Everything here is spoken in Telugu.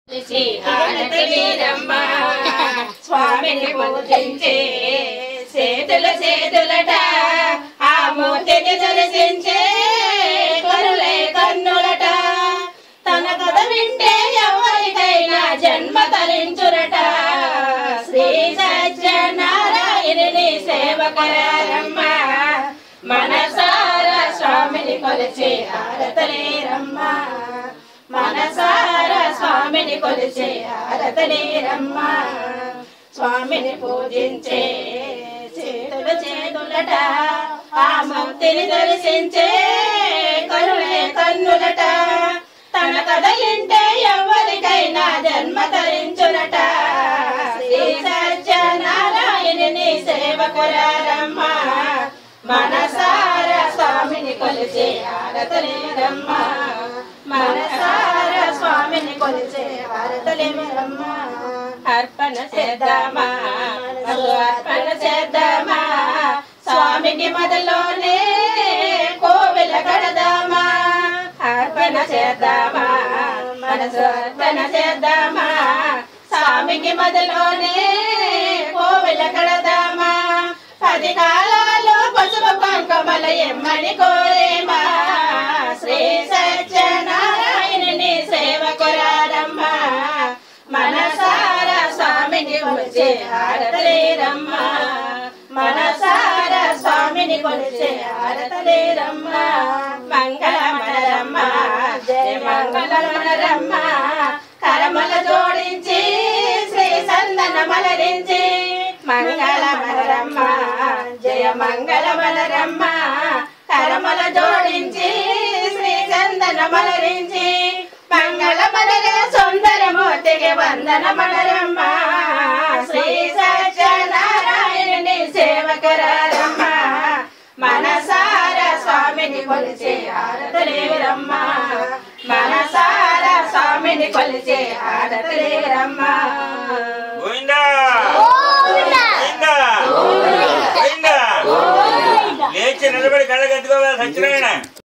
శ్రీ హారతి వీరమ్మ స్వామిని పూజించే చేతుల చేతులట ఆ మూర్తిని దర్శించే కరులే కన్నులట తన కథ వింటే ఎవరికైనా జన్మ తరించురట శ్రీ సత్యనారాయణుని సేవకరారమ్మ మనసార స్వామిని కొలిచే ఆరతలేరమ్మ మనసార స్వామిని కొలిచే ఆరతలేరమ్మ స్వామిని పూజించే చేతుల చేతులట ఆ ముక్తిని దర్శించే కరుణే కన్నులట తన కథ ఇంటే ఎవరికైనా జన్మ తరించునట శ్రీ సత్యనారాయణుని సేవకురారమ్మ మనసార స్వామిని కొలిచే ఆరతలేరమ్మ మనసార స్వామిని కొలిచే ఆరతలేరమ్మ అర్పణ చేద్దామా మనసు అర్పణ చేద్దామా స్వామికి మొదలోనే కోవిల కడదామా అర్పణ చేద్దామా మనసు అర్పణ చేద్దామా స్వామికి మొదలోనే కోవిల కడదామా పది కాలాలు పసుపు పంకమల ఎమ్మని కోరేమా శ్రీ సత్యనారాయణుని సేవకురారమ్మ మనసార స్వామిని కొలిచే ఆరతలేరమ్మ మనసార స్వామిని కొలిచే ఆరతలేరమ్మ మంగళమనరమ్మ జయ మంగళమనరమ్మ కరమల జోడించి శ్రీ సందన మలరించి మంగళమనరమ్మ జయ మంగళమనరమ్మ కరమల జోడించి శ్రీ చందన మలరించి మంగళ మలర సుందరమూర్తికి వందన మలరమ్మ శ్రీ సత్యనారాయణుని సేవకరారమ్మ మనసార స్వామిని కొలిచే ఆరతలేరమ్మ మనసార స్వామిని కొలిచే ఆరతలేరమ్మ గోవిందా గోవిందా గోవిందా లేచి నిలబడి కళ్ళ కత్తుకోవాలి సత్యనారాయణ